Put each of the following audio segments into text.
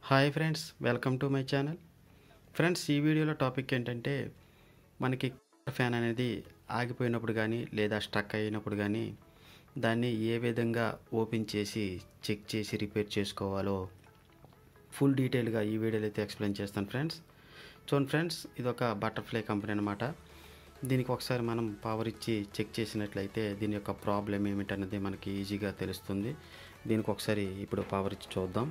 hi friends welcome to my channel friends ఈ వీడియోలో topic ఏంటంటే మనకి ఫ్యాన్ అనేది ఆగిపోయినప్పుడు కానీ లేదా స్టక్ అయినప్పుడు కానీ దాన్ని ఏ విధంగా ఓపెన్ చేసి చెక్ చేసి రిపేర్ చేసుకోవాలో ఫుల్ డీటెయిల్గా ఈ వీడియోలో అయితే ఎక్స్ప్లెయిన్ చేస్తాను ఫ్రెండ్స్ చూడండి ఫ్రెండ్స్ ఇది ఒక బటర్ఫ్లై కంపెనీ అనమాట దీనికి ఒకసారి మనం పవర్ ఇచ్చి చెక్ చేసినట్లయితే దీని యొక్క ప్రాబ్లం ఏమిటన్నది మనకి ఈజీగా తెలుస్తుంది దీనికి ఒకసారి ఇప్పుడు పవర్ ఇచ్చి చూద్దాం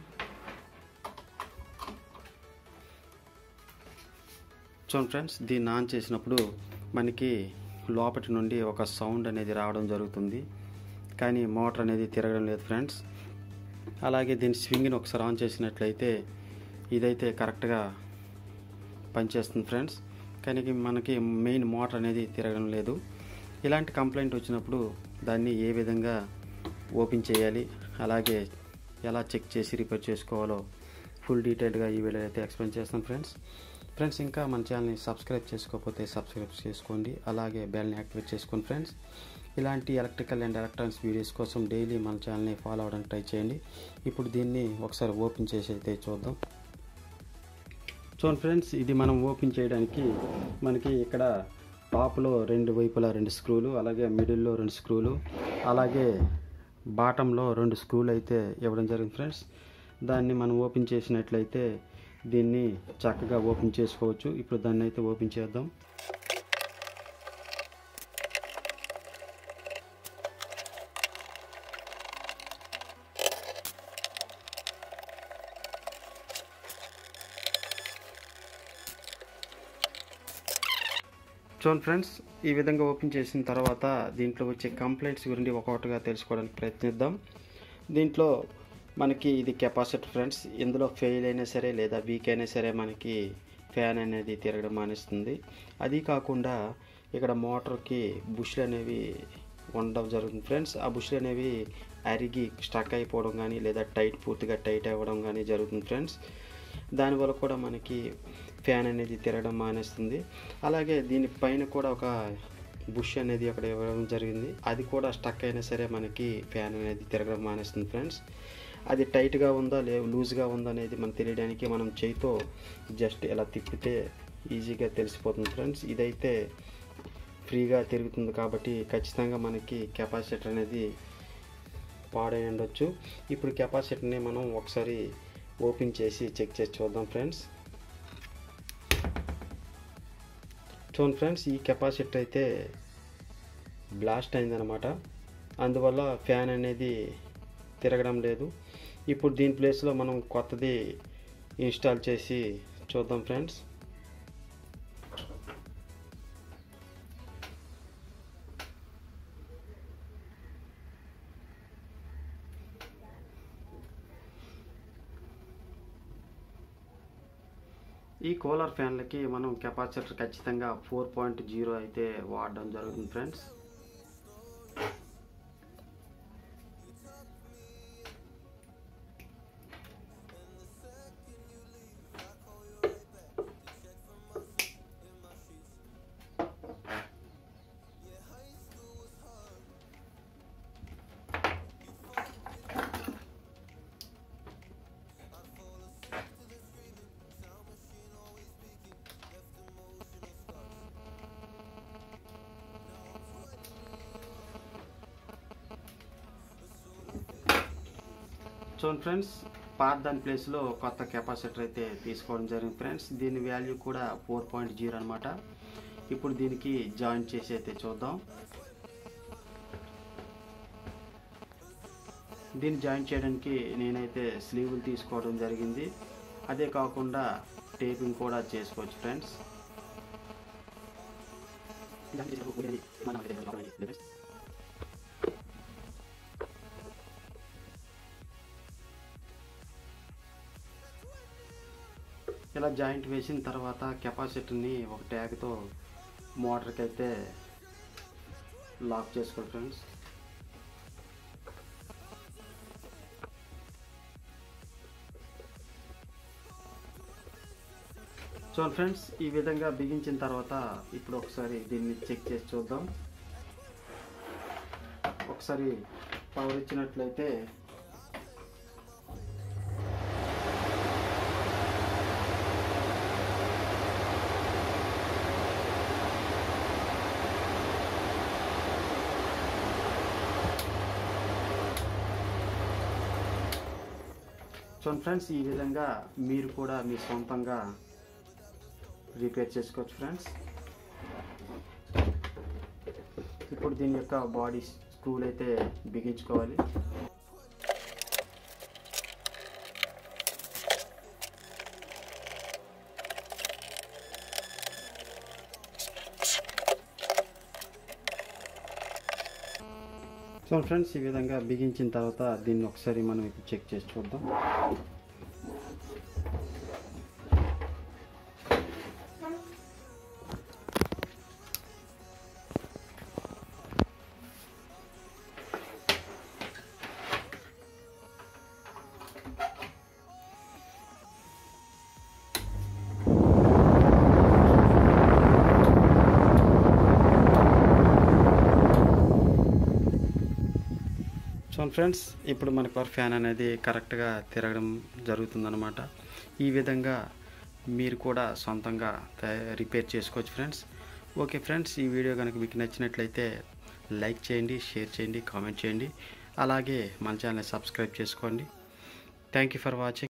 చూడండి ఫ్రెండ్స్ దీన్ని ఆన్ చేసినప్పుడు మనకి లోపటి నుండి ఒక సౌండ్ అనేది రావడం జరుగుతుంది కానీ మోటార్ అనేది తిరగడం లేదు ఫ్రెండ్స్ అలాగే దీని స్వింగ్ని ఒకసారి ఆన్ చేసినట్లయితే ఇదైతే కరెక్ట్గా పనిచేస్తుంది ఫ్రెండ్స్ కానీ మనకి మెయిన్ మోటార్ అనేది తిరగడం లేదు ఇలాంటి కంప్లైంట్ వచ్చినప్పుడు దాన్ని ఏ విధంగా ఓపెన్ చేయాలి అలాగే ఎలా చెక్ చేసి రిపేర్ చేసుకోవాలో ఫుల్ డీటెయిల్గా ఈ వీడియో అయితే ఎక్స్ప్లెయిన్ చేస్తాను ఫ్రెండ్స్ ఫ్రెండ్స్ ఇంకా మన ఛానల్ని సబ్స్క్రైబ్ చేసుకోకపోతే సబ్స్క్రైబ్ చేసుకోండి అలాగే బెల్ని యాక్టివేట్ చేసుకోండి ఫ్రెండ్స్ ఇలాంటి ఎలక్ట్రికల్ అండ్ ఎలక్ట్రానిక్స్ వీడియోస్ కోసం డైలీ మన ఛానల్ని ఫాలో అవ్వడానికి ట్రై చేయండి ఇప్పుడు దీన్ని ఒకసారి ఓపెన్ చేసి అయితే చూద్దాం చూడండి ఫ్రెండ్స్ ఇది మనం ఓపెన్ చేయడానికి మనకి ఇక్కడ టాప్లో రెండు వైపులా రెండు స్క్రూలు అలాగే మిడిల్లో రెండు స్క్రూలు అలాగే బాటంలో రెండు స్క్రూలు అయితే ఇవ్వడం జరిగింది ఫ్రెండ్స్ దాన్ని మనం ఓపెన్ చేసినట్లయితే దీన్ని చక్కగా ఓపెన్ చేసుకోవచ్చు ఇప్పుడు దాన్ని అయితే ఓపెన్ చేద్దాం చూడండి ఫ్రెండ్స్ ఈ విధంగా ఓపెన్ చేసిన తర్వాత దీంట్లో వచ్చే కంప్లైంట్స్ గురించి ఒక్కొక్కటిగా తెలుసుకోవడానికి ప్రయత్నిద్దాం దీంట్లో మనకి ఇది కెపాసిటర్ ఫ్రెండ్స్ ఇందులో ఫెయిల్ అయినా సరే లేదా వీక్ అయినా సరే మనకి ఫ్యాన్ అనేది తిరగడం మానేస్తుంది అది కాకుండా ఇక్కడ మోటార్కి బుష్లు అనేవి ఉండడం జరుగుతుంది ఫ్రెండ్స్ ఆ బుష్లు అనేవి అరిగి స్టక్ అయిపోవడం కానీ లేదా టైట్ పూర్తిగా టైట్ అవ్వడం కానీ జరుగుతుంది ఫ్రెండ్స్ దానివల్ల కూడా మనకి ఫ్యాన్ అనేది తిరగడం మానేస్తుంది అలాగే దీనిపైన కూడా ఒక బుష్ అనేది అక్కడ ఇవ్వడం జరిగింది అది కూడా స్టక్ అయినా సరే మనకి ఫ్యాన్ అనేది తిరగడం మానేస్తుంది ఫ్రెండ్స్ అది టైట్గా ఉందా లే లూజ్గా ఉందా అనేది మనం తెలియడానికి మనం చేయితో జస్ట్ ఇలా తిప్పితే ఈజీగా తెలిసిపోతుంది ఫ్రెండ్స్ ఇదైతే ఫ్రీగా తిరుగుతుంది కాబట్టి ఖచ్చితంగా మనకి కెపాసిటర్ అనేది పాడై ఉండొచ్చు ఇప్పుడు కెపాసిటర్ని మనం ఒకసారి ఓపెన్ చేసి చెక్ చేసి చూద్దాం ఫ్రెండ్స్ చూడండి ఫ్రెండ్స్ ఈ కెపాసిటర్ అయితే బ్లాస్ట్ అయిందనమాట అందువల్ల ఫ్యాన్ అనేది తిరగడం లేదు ఇప్పుడు దీని ప్లేస్లో మనం కొత్తది ఇన్స్టాల్ చేసి చూద్దాం ఫ్రెండ్స్ ఈ కూలర్ ఫ్యాన్లకి మనం కెపాసిటర్ ఖచ్చితంగా ఫోర్ పాయింట్ జీరో అయితే వాడడం జరుగుతుంది ఫ్రెండ్స్ చూడండి ఫ్రెండ్స్ పాత దాని ప్లేస్లో కొత్త కెపాసిటర్ అయితే తీసుకోవడం జరిగింది ఫ్రెండ్స్ దీని వాల్యూ కూడా ఫోర్ పాయింట్ జీరో అనమాట ఇప్పుడు దీనికి జాయిన్ చేసి అయితే చూద్దాం దీన్ని జాయిన్ చేయడానికి నేనైతే స్లీవులు తీసుకోవడం జరిగింది అదే కాకుండా టేపింగ్ కూడా చేసుకోవచ్చు ఫ్రెండ్స్ ఇలా జాయింట్ వేసిన తర్వాత కెపాసిటర్ని ఒక ట్యాగ్తో మోటార్కి అయితే లాక్ చేసుకోండి ఫ్రెండ్స్ చూడండి ఫ్రెండ్స్ ఈ విధంగా బిగించిన తర్వాత ఇప్పుడు ఒకసారి దీన్ని చెక్ చేసి చూద్దాం ఒకసారి పవర్ ఇచ్చినట్లయితే చూడండి ఫ్రెండ్స్ ఈ విధంగా మీరు కూడా మీ సొంతంగా రిపేర్ చేసుకోవచ్చు ఫ్రెండ్స్ ఇప్పుడు దీని యొక్క బాడీ స్క్రూలు అయితే బిగించుకోవాలి సో ఫ్రెండ్స్ ఈ విధంగా బిగించిన తర్వాత దీన్ని ఒకసారి మనం ఇప్పుడు చెక్ చేసి చూద్దాం సో ఫ్రెండ్స్ ఇప్పుడు మనకు ఫ్యాన్ అనేది కరెక్ట్గా తిరగడం జరుగుతుందన్నమాట ఈ విధంగా మీరు కూడా సొంతంగా తయా- రిపేర్ చేసుకోవచ్చు ఫ్రెండ్స్ ఓకే ఫ్రెండ్స్ ఈ వీడియో కనుక మీకు నచ్చినట్లయితే లైక్ చేయండి షేర్ చేయండి కామెంట్ చేయండి అలాగే మన ఛానల్ సబ్స్క్రైబ్ చేసుకోండి థ్యాంక్ యూ ఫర్ వాచింగ్